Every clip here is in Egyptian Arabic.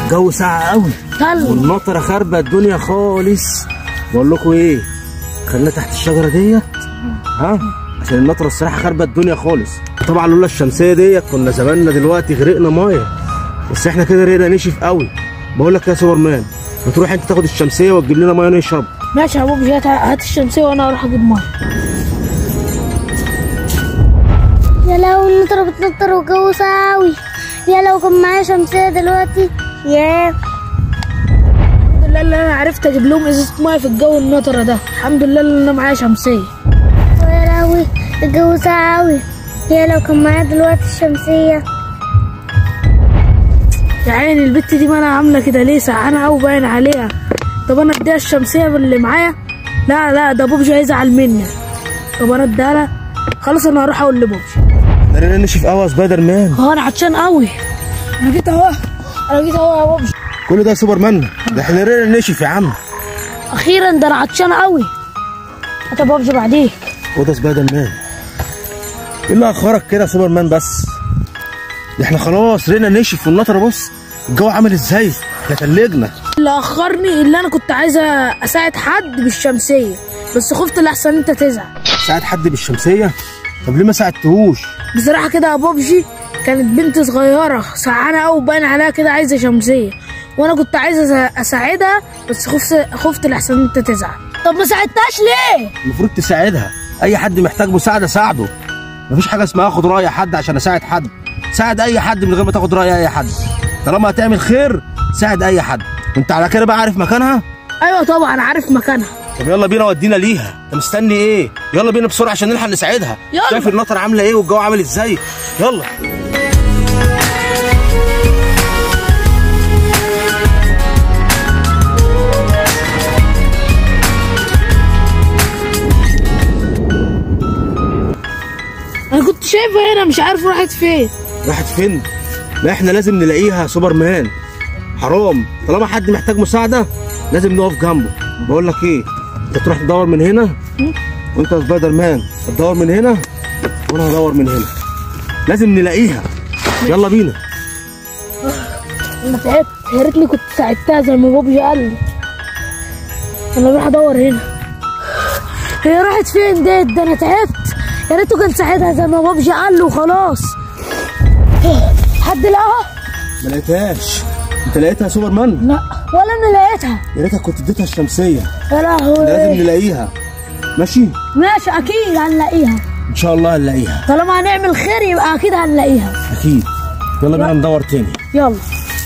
الجو ساقع قوي يلا والمطره خاربه الدنيا خالص بقول لكم ايه خلينا تحت الشجره ديت ها عشان المطره الصراحه خاربه الدنيا خالص طبعا لولا الشمسيه ديت كنا زماننا دلوقتي غرقنا ميه بس احنا كده رينا نشف قوي بقول لك يا سوبر مان ما تروح انت تاخد الشمسيه وتجيب لنا ميه نشرب ماشي يا بابا هات هات الشمسيه وانا اروح اجيب ميه يا لو النطرة بتنطر والجو ساوي يا لو كان معايا شمسية دلوقتي يا الحمد لله اللي انا عرفت اجيب لهم ازازه ميه في الجو النطره ده الحمد لله اللي انا معايا شمسيه ويا لهوي الجو ساوي يا لو كان معايا دلوقتي الشمسية يا عيني البت دي ما انا عامله كده ليه سقعانه قوي باين عليها طب انا اديها الشمسيه اللي معايا لا لا ده بوبجي هيزعل مني طب انا اديها لها خلاص انا هروح اقول لبوبجي ده رينا نشف قوي يا سبايدر مان اه انا عطشان قوي انا جيت اهو انا جيت اهو يا بوبجي كل ده يا سوبر مان ده احنا رينا نشف يا عم اخيرا ده انا عطشان قوي هات يا بوبجي بعديك خد يا سبايدر مان ايه اللي اخرك كده يا سوبر مان بس ده احنا خلاص رينا نشف والنطره بص الجو عامل ازاي ده تلجنا اللي اخرني اللي انا كنت عايزه اساعد حد بالشمسيه بس خفت لحسن انت تزعل ساعد حد بالشمسيه طب ليه ما ساعدتهوش بصراحه كده يا بوبجي كانت بنت صغيره سعانه قوي باين عليها كده عايزه شمسيه وانا كنت عايزه أسا- اساعدها بس خفت خفت لحسن انت تزعل طب ما ساعدتهاش ليه المفروض تساعدها اي حد محتاج مساعده ساعده مفيش حاجه اسمها اخد راي حد عشان اساعد حد ساعد اي حد من غير ما تاخد راي اي حد طالما هتعمل خير ساعد اي حد انت على كده بقى عارف مكانها ايوه طبعا عارف مكانها طب يلا بينا ودينا ليها انت مستني ايه يلا بينا بسرعه عشان نلحق نساعدها يلا. شايف النطر عامله ايه والجو عامل ازاي يلا انا كنت شايفها هنا مش عارف راحت فين راحت فين لا احنا لازم نلاقيها يا سوبر مان حرام طالما حد محتاج مساعده لازم نقف جنبه بقول لك ايه انت تروح تدور من هنا وانت يا سبايدر مان تدور من هنا وانا هدور من هنا لازم نلاقيها يلا بينا انا تعبت يا ريتني كنت ساعدتها زي ما بوبجي قال لي انا اروح ادور هنا هي راحت فين ديت ده انا تعبت يا ريته كان ساعدها زي ما بوبجي قال له وخلاص حد لقاها ما لقيتهاش انت لقيتها يا سوبر مان لا ولا انا لقيتها يا ريتك كنت اديتها الشمسيه يا لهوي لازم نلاقيها ماشي ماشي اكيد هنلاقيها ان شاء الله هنلاقيها طالما هنعمل خير يبقى اكيد هنلاقيها اكيد يلا بينا ندور تاني يلا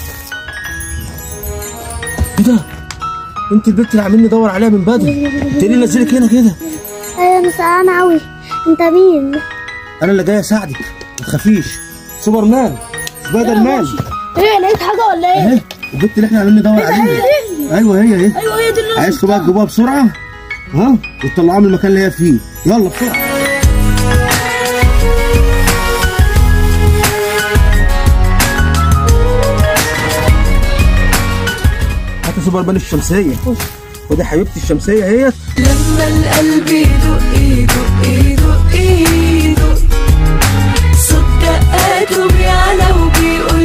ايه ده انت البنت اللي عاملين ندور عليها من بدري انت ليه نزلك هنا كده ايوه انا سقعانة اوي انت مين انا اللي جاي اساعدك ما تخافيش سوبر مان سبايدر مان ايه لقيت حاجه ولا ايه؟ اهي البنت اللي احنا عاملين ندور عليها دي؟ ايوه هي اهي ايوه هي دي اللي أنا عايزكم بقى تجيبوها بسرعه ها وتطلعوها من المكان اللي هي فيه يلا بسرعه هات يا سوبر مان الشمسيه خد يا حبيبتي الشمسيه اهيت لما القلب يدق يدق يدق يدق صوت دقاته بيعلى وبيقول